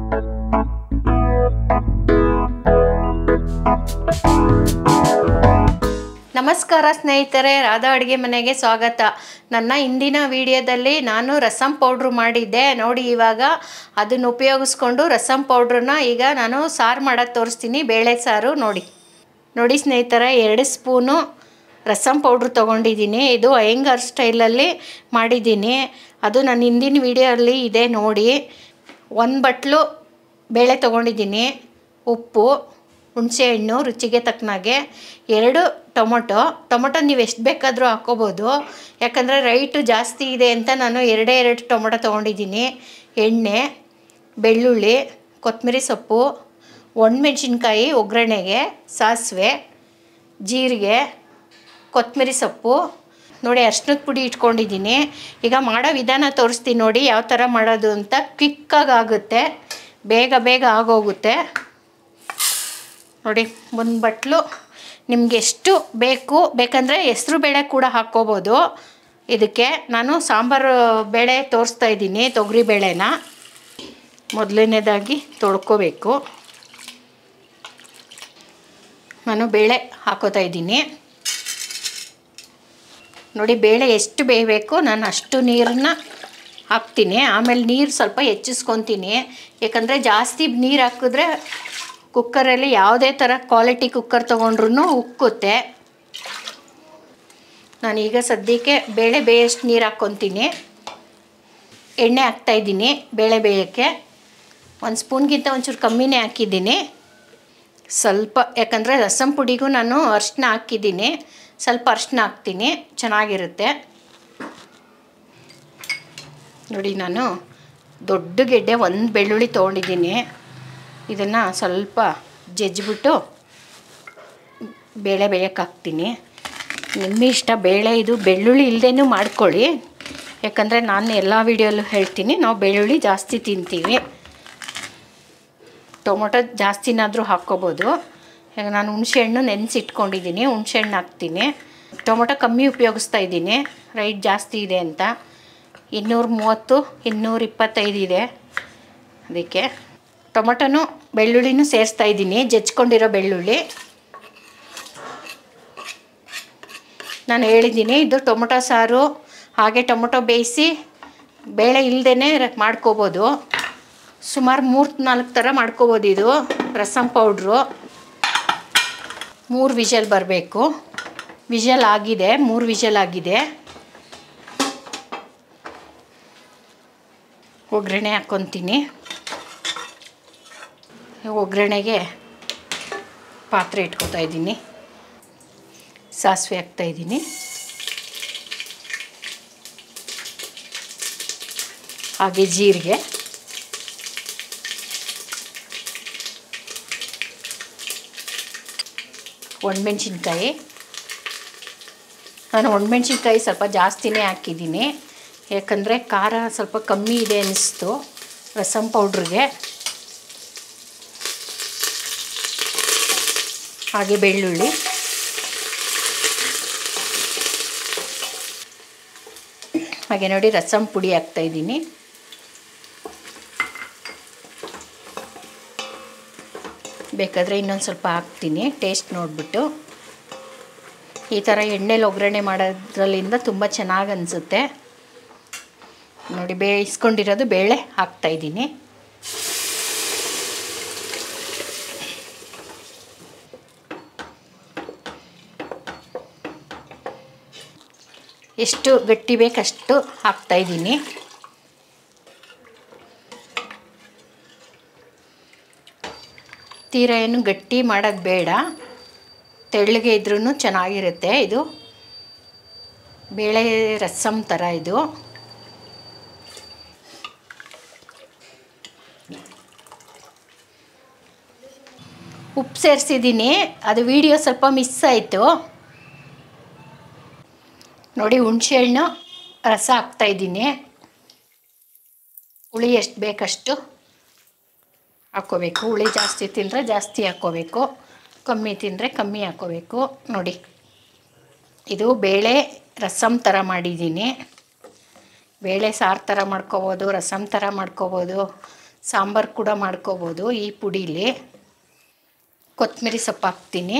ನಮಸ್ಕಾರ ಸ್ನೇಹಿತರೆ ರಾಧಾ ಅಡುಗೆ ಮನೆಗೆ ಸ್ವಾಗತ ನನ್ನ ಇಂದಿನ ವಿಡಿಯೋದಲ್ಲಿ ನಾನು ರಸಮ್ ಪೌಡ್ರು ಮಾಡಿದ್ದೆ ನೋಡಿ ಇವಾಗ ಅದನ್ನು ಉಪಯೋಗಿಸ್ಕೊಂಡು ರಸಮ್ ಪೌಡ್ರನ್ನ ಈಗ ನಾನು ಸಾರು ಮಾಡೋದು ತೋರಿಸ್ತೀನಿ ಬೇಳೆ ಸಾರು ನೋಡಿ ನೋಡಿ ಸ್ನೇಹಿತರೆ ಎರಡು ಸ್ಪೂನು ರಸಮ್ ಪೌಡ್ರ್ ತೊಗೊಂಡಿದ್ದೀನಿ ಇದು ಅಯ್ಯಂಗಾರ್ ಸ್ಟೈಲಲ್ಲಿ ಮಾಡಿದ್ದೀನಿ ಅದು ನನ್ನ ಹಿಂದಿನ ವಿಡಿಯೋಲ್ಲಿ ಇದೆ ನೋಡಿ ಒಂದು ಬಟ್ಲು ಬೇಳೆ ತೊಗೊಂಡಿದ್ದೀನಿ ಉಪ್ಪು ಹುಣಸೆಹಣ್ಣು ರುಚಿಗೆ ತಕ್ಕನಾಗೆ ಎರಡು ಟೊಮೊಟೊ ಟೊಮೊಟೊ ನೀವು ಎಷ್ಟು ಬೇಕಾದರೂ ಹಾಕ್ಕೋಬೋದು ಯಾಕಂದರೆ ರೈಟು ಜಾಸ್ತಿ ಇದೆ ಅಂತ ನಾನು ಎರಡೇ ಎರಡು ಟೊಮೊಟೊ ತೊಗೊಂಡಿದ್ದೀನಿ ಎಣ್ಣೆ ಬೆಳ್ಳುಳ್ಳಿ ಕೊತ್ತಂಬರಿ ಸೊಪ್ಪು ಒಣಮೆಣ್ಸಿನ್ಕಾಯಿ ಒಗ್ಗರಣೆಗೆ ಸಾಸಿವೆ ಜೀರಿಗೆ ಕೊತ್ತಂಬರಿ ಸೊಪ್ಪು ನೋಡಿ ಅರ್ಶಿನದ ಪುಡಿ ಇಟ್ಕೊಂಡಿದ್ದೀನಿ ಈಗ ಮಾಡೋ ವಿಧಾನ ತೋರಿಸ್ತೀನಿ ನೋಡಿ ಯಾವ ಥರ ಮಾಡೋದು ಅಂತ ಕ್ವಿಕ್ಕಾಗಿ ಆಗುತ್ತೆ ಬೇಗ ಬೇಗ ಆಗೋಗುತ್ತೆ ನೋಡಿ ಒಂದು ಬಟ್ಲು ನಿಮ್ಗೆ ಎಷ್ಟು ಬೇಕು ಬೇಕಂದರೆ ಹೆಸ್ರು ಬೇಳೆ ಕೂಡ ಹಾಕ್ಕೋಬೋದು ಇದಕ್ಕೆ ನಾನು ಸಾಂಬಾರು ಬೇಳೆ ತೋರಿಸ್ತಾ ಇದ್ದೀನಿ ತೊಗರಿ ಬೇಳೆನ ಮೊದಲನೇದಾಗಿ ತೊಳ್ಕೊಬೇಕು ನಾನು ಬೇಳೆ ಹಾಕೋತಾ ಇದ್ದೀನಿ ನೋಡಿ ಬೇಳೆ ಎಷ್ಟು ಬೇಯಬೇಕು ನಾನು ಅಷ್ಟು ನೀರನ್ನು ಹಾಕ್ತೀನಿ ಆಮೇಲೆ ನೀರು ಸ್ವಲ್ಪ ಹೆಚ್ಚಿಸ್ಕೊತೀನಿ ಯಾಕಂದರೆ ಜಾಸ್ತಿ ನೀರು ಹಾಕಿದ್ರೆ ಕುಕ್ಕರಲ್ಲಿ ಯಾವುದೇ ಥರ ಕ್ವಾಲಿಟಿ ಕುಕ್ಕರ್ ತೊಗೊಂಡ್ರೂ ಉಕ್ಕುತ್ತೆ ನಾನೀಗ ಸದ್ಯಕ್ಕೆ ಬೇಳೆ ಬೇಯಷ್ಟು ನೀರು ಹಾಕ್ಕೊತೀನಿ ಎಣ್ಣೆ ಹಾಕ್ತಾಯಿದ್ದೀನಿ ಬೇಳೆ ಬೇಯೋಕ್ಕೆ ಒಂದು ಸ್ಪೂನ್ಗಿಂತ ಒಂಚೂರು ಕಮ್ಮಿನೇ ಹಾಕಿದ್ದೀನಿ ಸ್ವಲ್ಪ ಯಾಕಂದರೆ ರಸಮ್ ಪುಡಿಗೂ ನಾನು ಅರ್ಶಿನ ಹಾಕಿದ್ದೀನಿ ಸ್ವಲ್ಪ ಅರ್ಶಿನ ಹಾಕ್ತೀನಿ ಚೆನ್ನಾಗಿರುತ್ತೆ ನೋಡಿ ನಾನು ದೊಡ್ಡ ಗೆಡ್ಡೆ ಒಂದು ಬೆಳ್ಳುಳ್ಳಿ ತೊಗೊಂಡಿದ್ದೀನಿ ಇದನ್ನು ಸ್ವಲ್ಪ ಜಜ್ಜಿಬಿಟ್ಟು ಬೇಳೆ ಬೇಯಕ್ಕೆ ಹಾಕ್ತೀನಿ ನಿಮ್ಮ ಇಷ್ಟ ಬೇಳೆ ಇದು ಬೆಳ್ಳುಳ್ಳಿ ಇಲ್ಲದೇನೂ ಮಾಡ್ಕೊಳ್ಳಿ ಯಾಕಂದರೆ ನಾನು ಎಲ್ಲ ವೀಡಿಯೋಲ್ಲೂ ಹೇಳ್ತೀನಿ ನಾವು ಬೆಳ್ಳುಳ್ಳಿ ಜಾಸ್ತಿ ತಿಂತೀವಿ ಟೊಮೊಟೊ ಜಾಸ್ತಿನಾದರೂ ಹಾಕ್ಕೋಬೋದು ಈಗ ನಾನು ಹುಣಸೆಹಣ್ಣು ನೆನೆಸಿಟ್ಕೊಂಡಿದ್ದೀನಿ ಹುಣಸೆಹಣ್ಣು ಹಾಕ್ತೀನಿ ಟೊಮೊಟೊ ಕಮ್ಮಿ ಉಪಯೋಗಿಸ್ತಾ ಇದ್ದೀನಿ ರೈಟ್ ಜಾಸ್ತಿ ಇದೆ ಅಂತ ಇನ್ನೂರ ಮೂವತ್ತು ಇನ್ನೂರ ಇಪ್ಪತ್ತೈದು ಇದೆ ಅದಕ್ಕೆ ಟೊಮೊಟೊನು ಬೆಳ್ಳುಳ್ಳಿನೂ ಸೇರಿಸ್ತಾ ಇದ್ದೀನಿ ಜಜ್ಕೊಂಡಿರೋ ಬೆಳ್ಳುಳ್ಳಿ ನಾನು ಹೇಳಿದ್ದೀನಿ ಇದು ಟೊಮೊಟೊ ಸಾರು ಹಾಗೆ ಟೊಮೊಟೊ ಬೇಯಿಸಿ ಬೇಳೆ ಇಲ್ಲದೇ ಮಾಡ್ಕೋಬೋದು ಸುಮಾರು ಮೂರು ನಾಲ್ಕು ಥರ ಮಾಡ್ಕೋಬೋದು ಇದು ರಸಮ್ ಪೌಡ್ರು ಮೂರು ವಿಷಲ್ ಬರಬೇಕು ವಿಷಲ್ ಆಗಿದೆ ಮೂರು ವಿಷಲ್ ಆಗಿದೆ ಒಗ್ಗರಣೆ ಹಾಕ್ಕೊತೀನಿ ಒಗ್ಗರಣೆಗೆ ಪಾತ್ರೆ ಇಟ್ಕೊತಾ ಇದ್ದೀನಿ ಸಾಸಿವೆ ಹಾಕ್ತಾಯಿದ್ದೀನಿ ಹಾಗೆ ಜೀರಿಗೆ ಒಣಮೆಣ್ಸಿನ್ಕಾಯಿ ನಾನು ಒಣಮೆಣ್ಸಿನ್ಕಾಯಿ ಸ್ವಲ್ಪ ಜಾಸ್ತಿನೇ ಹಾಕಿದ್ದೀನಿ ಯಾಕಂದರೆ ಖಾರ ಸ್ವಲ್ಪ ಕಮ್ಮಿ ಇದೆ ಅನ್ನಿಸ್ತು ರಸಮ್ ಪೌಡ್ರಿಗೆ ಹಾಗೆ ಬೆಳ್ಳುಳ್ಳಿ ಹಾಗೆ ನೋಡಿ ರಸಮ್ ಪುಡಿ ಹಾಕ್ತಾಯಿದ್ದೀನಿ ಬೇಕಾದರೆ ಇನ್ನೊಂದು ಸ್ವಲ್ಪ ಹಾಕ್ತೀನಿ ಟೇಸ್ಟ್ ನೋಡಿಬಿಟ್ಟು ಈ ಥರ ಎಣ್ಣೆಲಿ ಒಗ್ಗರಣೆ ಮಾಡೋದ್ರಲ್ಲಿಂದ ತುಂಬ ಚೆನ್ನಾಗಿ ಅನಿಸುತ್ತೆ ನೋಡಿ ಬೇಯಿಸ್ಕೊಂಡಿರೋದು ಬೇಳೆ ಹಾಕ್ತಾಯಿದ್ದೀನಿ ಎಷ್ಟು ಗಟ್ಟಿ ಬೇಕಷ್ಟು ಹಾಕ್ತಾಯಿದ್ದೀನಿ ತೀರ ಏನು ಗಟ್ಟಿ ಮಾಡೋದು ಬೇಡ ತೆಳ್ಳಗೆ ಇದ್ರೂ ಚೆನ್ನಾಗಿರುತ್ತೆ ಇದು ಬೇಳೆ ರಸಮ್ ಥರ ಇದು ಉಪ್ಪು ಸೇರಿಸಿದ್ದೀನಿ ಅದು ವಿಡಿಯೋ ಸ್ವಲ್ಪ ಮಿಸ್ ಆಯಿತು ನೋಡಿ ಹುಣಸೆಹಣ್ಣು ರಸ ಹಾಕ್ತಾಯಿದ್ದೀನಿ ಹುಳಿ ಎಷ್ಟು ಬೇಕಷ್ಟು ಹಾಕ್ಕೋಬೇಕು ಹುಳಿ ಜಾಸ್ತಿ ತಿಂದರೆ ಜಾಸ್ತಿ ಹಾಕ್ಕೋಬೇಕು ಕಮ್ಮಿ ತಿಂದರೆ ಕಮ್ಮಿ ಹಾಕ್ಕೋಬೇಕು ನೋಡಿ ಇದು ಬೇಳೆ ರಸಮ್ ಥರ ಮಾಡಿದ್ದೀನಿ ಬೇಳೆ ಸಾರು ಥರ ಮಾಡ್ಕೋಬೋದು ರಸಮ್ ಥರ ಮಾಡ್ಕೋಬೋದು ಸಾಂಬಾರು ಕೂಡ ಮಾಡ್ಕೋಬೋದು ಈ ಪುಡೀಲಿ ಕೊತ್ತಂಬರಿ ಸೊಪ್ಪು ಹಾಕ್ತೀನಿ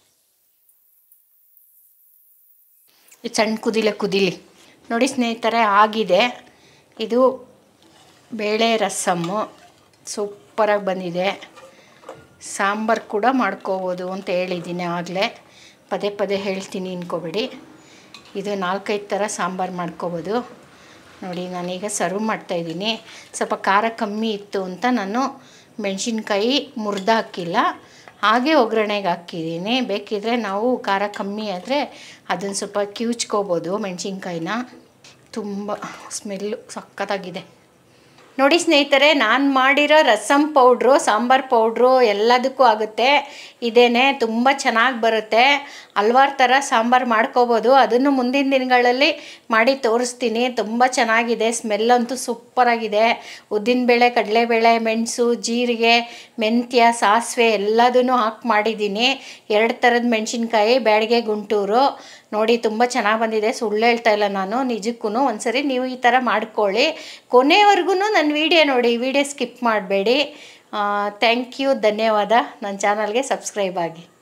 ಇದು ಸಣ್ಣ ಕುದಿಲೆ ಕುದಿಲಿ ನೋಡಿ ಸ್ನೇಹಿತರೆ ಆಗಿದೆ ಇದು ಬೇಳೆ ರಸಮ್ಮು ಸೂಪರಾಗಿ ಬಂದಿದೆ ಸಾಂಬಾರು ಕೂಡ ಮಾಡ್ಕೋಬೋದು ಅಂತ ಹೇಳಿದ್ದೀನಿ ಆಗಲೇ ಪದೇ ಪದೇ ಹೇಳ್ತೀನಿ ಅನ್ಕೋಬೇಡಿ ಇದು ನಾಲ್ಕೈದು ಥರ ಸಾಂಬಾರು ಮಾಡ್ಕೋಬೋದು ನೋಡಿ ನಾನೀಗ ಸರ್ವ್ ಮಾಡ್ತಾಯಿದ್ದೀನಿ ಸ್ವಲ್ಪ ಖಾರ ಕಮ್ಮಿ ಇತ್ತು ಅಂತ ನಾನು ಮೆಣಸಿನ್ಕಾಯಿ ಮುರಿದು ಹಾಕಿಲ್ಲ ಹಾಗೆ ಒಗ್ಗರಣೆಗೆ ಹಾಕಿದ್ದೀನಿ ಬೇಕಿದ್ರೆ ನಾವು ಖಾರ ಕಮ್ಮಿ ಆದರೆ ಅದನ್ನು ಸ್ವಲ್ಪ ಕಿವುಚ್ಕೋಬೋದು ಮೆಣಸಿನ್ಕಾಯಿನ ತುಂಬ ಸ್ಮೆಲ್ಲು ಸಖತ್ತಾಗಿದೆ ನೋಡಿ ಸ್ನೇಹಿತರೆ ನಾನು ಮಾಡಿರೋ ರಸಮ್ ಪೌಡ್ರು ಸಾಂಬಾರು ಪೌಡ್ರು ಎಲ್ಲದಕ್ಕೂ ಆಗುತ್ತೆ ಇದೇನೆ ತುಂಬ ಚೆನ್ನಾಗಿ ಬರುತ್ತೆ ಹಲ್ವಾರು ಥರ ಸಾಂಬಾರು ಮಾಡ್ಕೋಬೋದು ಅದನ್ನು ಮುಂದಿನ ದಿನಗಳಲ್ಲಿ ಮಾಡಿ ತೋರಿಸ್ತೀನಿ ತುಂಬ ಚೆನ್ನಾಗಿದೆ ಸ್ಮೆಲ್ ಅಂತೂ ಸೂಪರಾಗಿದೆ ಉದ್ದಿನಬೇಳೆ ಕಡಲೆಬೇಳೆ ಮೆಣಸು ಜೀರಿಗೆ ಮೆಂತ್ಯ ಸಾಸಿವೆ ಎಲ್ಲದನ್ನು ಹಾಕಿ ಮಾಡಿದ್ದೀನಿ ಎರಡು ಥರದ ಮೆಣಸಿನ್ಕಾಯಿ ಬ್ಯಾಡಿಗೆ ಗುಂಟೂರು ನೋಡಿ ತುಂಬ ಚೆನ್ನಾಗಿ ಬಂದಿದೆ ಸುಳ್ಳು ಹೇಳ್ತಾ ಇಲ್ಲ ನಾನು ನಿಜಕ್ಕೂ ಒಂದ್ಸರಿ ನೀವು ಈ ಥರ ಮಾಡ್ಕೊಳ್ಳಿ ಕೊನೆವರೆಗೂ ನನ್ನ ವೀಡಿಯೋ ನೋಡಿ ವಿಡಿಯೋ ಸ್ಕಿಪ್ ಮಾಡಬೇಡಿ ಥ್ಯಾಂಕ್ ಯು ಧನ್ಯವಾದ ನನ್ನ ಚಾನಲ್ಗೆ ಸಬ್ಸ್ಕ್ರೈಬ್ ಆಗಿ